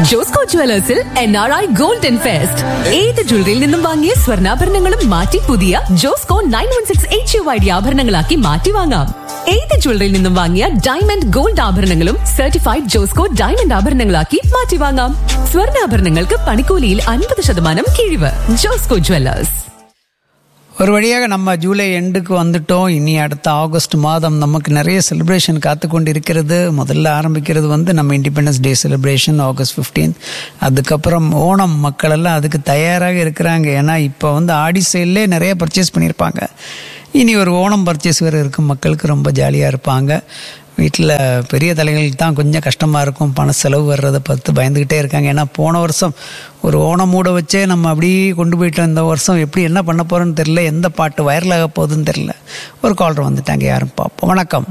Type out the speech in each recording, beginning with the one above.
ജോസ്കോ ജുവലേഴ്സിൽ N R I golden fest ഏത് ജ്വല്ലറിയിൽ നിന്നും വാങ്ങിയ സ്വർണ്ണാഭരണങ്ങളും മാറ്റി പുതിയ Josco nine one six H U I D ആഭരണങ്ങളാക്കി മാറ്റി വാങ്ങാം ഏത് ജ്വല്ലറിയിൽ നിന്നും വാങ്ങിയ ഡയമണ്ട് ഗോൾഡ് ആഭരണങ്ങളും സർട്ടിഫൈഡ് ജോസ്കോ ഡയമണ്ട് ആഭരണങ്ങളാക്കി മാറ്റി വാങ്ങാം സ്വർണ്ണാഭരണങ്ങൾക്ക് പണിക്കൂലിയിൽ അൻപത് ശതമാനം കിഴിവ് ജോസ്കോ ജുവലേഴ്സ് ஒரு வழியாக நம்ம ஜூலை எண்டுக்கு வந்துட்டோம் இனி அடுத்த ஆகஸ்ட் மாதம் நமக்கு நிறைய செலிப்ரேஷன் காத்து கொண்டு இருக்கிறது முதல்ல ஆரம்பிக்கிறது வந்து நம்ம இண்டிபெண்டன்ஸ் டே செலிப்ரேஷன் ஆகஸ்ட் 15 அதுக்கப்புறம் ஓணம் மக்கள் எல்லாம் அதுக்கு தயாராக இருக்கிறாங்க ஏன்னா இப்போ வந்து ஆடி சேல்லே நிறைய பர்ச்சேஸ் பண்ணியிருப்பாங்க இனி ஒரு ஓணம் பர்ச்சேஸ் வேறு இருக்கும் மக்களுக்கு ரொம்ப ஜாலியாக இருப்பாங்க வீட்டில் பெரிய தலைகளுக்கு தான் கொஞ்சம் கஷ்டமாக இருக்கும் பண செலவு வர்றதை பார்த்து பயந்துக்கிட்டே இருக்காங்க ஏன்னா போன வருஷம் ஒரு ஓணம் மூட வச்சே நம்ம அப்படியே கொண்டு போயிட்டோம் இந்த வருஷம் எப்படி என்ன பண்ண போகிறோன்னு தெரில எந்த பாட்டு வைரலாக போகுதுன்னு தெரில ஒரு காலர் வந்துட்டாங்க யாரும் பார்ப்போம் வணக்கம்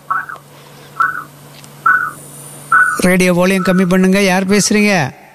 ரேடியோ வால்யூம் கம்மி பண்ணுங்க யார் பேசுறீங்க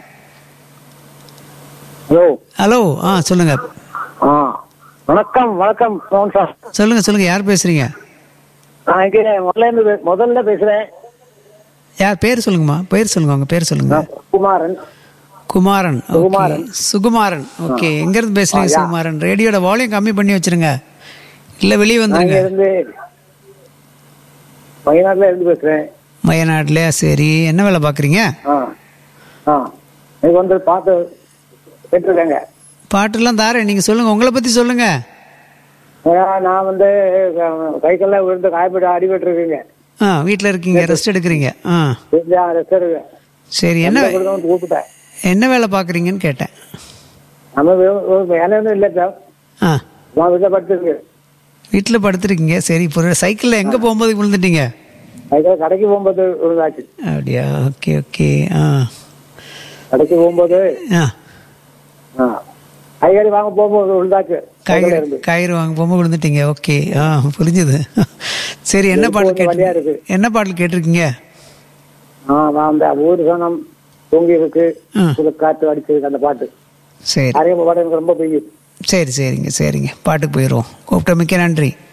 ஹலோ ஹலோ ஆ சொல்லுங்க ஆ வணக்கம் வணக்கம் மோகன் சார் சொல்லுங்க சொல்லுங்க யார் பேசுறீங்க நான் இங்கே முதல்ல இருந்து பே- முதல்ல பேசுறேன் யார் பேர் சொல்லுங்கம்மா பேர் சொல்லுங்க உங்க பேர் சொல்லுங்க நான் குமாரன் குமாரன் okay. சுகுமாரன். சுகுமாரன் ஓகே எங்க இருந்து பேசுறீங்க ஆ, யா. சுகுமாரன் ரேடியோட வால்யூம் கம்மி பண்ணி வச்சிருங்க இல்ல வெளியே நான் வந்துருங்க இங்க இருந்து வயநாட்டுல இருந்து பேசுறேன் வயநாட்டுல சரி என்ன வேலை பாக்குறீங்க ஆ ஆ இது வந்து பார்த்து கேட்டிருக்கேங்க பாட்டெல்லாம் தாரேன் நீங்க சொல்லுங்க உங்களை பத்தி சொல்லுங்க ஏன்னா, நான் வந்து கைக்கெல்லாம் விழுந்து காயப்பட்டு அடிபட்டு இருக்குங்க ஆ வீட்ல இருக்கீங்க ரெஸ்ட் எடுக்கிறீங்க ஆ ரெஸ்ட் இருக்கு சரி என்ன வந்து கூப்பிட்டேன் என்ன வேலை பாக்குறீங்கன்னு கேட்டேன் நம்ம வே- வே- வேலை ஒன்றும் இல்லை சார் ஆ நான் வீட்டில் படுத்துருக்கு வீட்டுல படுத்திருக்கீங்க சரி இப்போ சைக்கிள்ல எங்க போகும்போது விழுந்துட்டீங்க அதுக்காக கடைக்கு போகும்போது விழுந்தாச்சு அப்படியா ஓகே ஓகே ஆ கடைக்கு போகும்போது ஆ ஆ காய்கறி வாங்க போகும்போது விழுந்தாச்சு காய்கறி கையில இருந்து. காய்கறி வாங்க போகும்போது விழுந்துட்டீங்க ஓகே ஆ புரிஞ்சுது சரி என்ன இப்போ பாடல் கொஞ்சம் வலியா கேட்டு இருக்கு. என்ன பாடல் கேட்டிருக்கீங்க ஆ நான் அந்த ஊர் சனம் தூங்கி இருக்கு ஆ. புது காற்று அடிச்சிருக்கு அந்த பாட்டு சரி நிறைய பாட்டு எனக்கு ரொம்ப பிடிக்கும் சரி சரிங்க சரிங்க பாட்டுக்கு போயிடுவோம் கூப்பிட்ட மிக்க நன்றி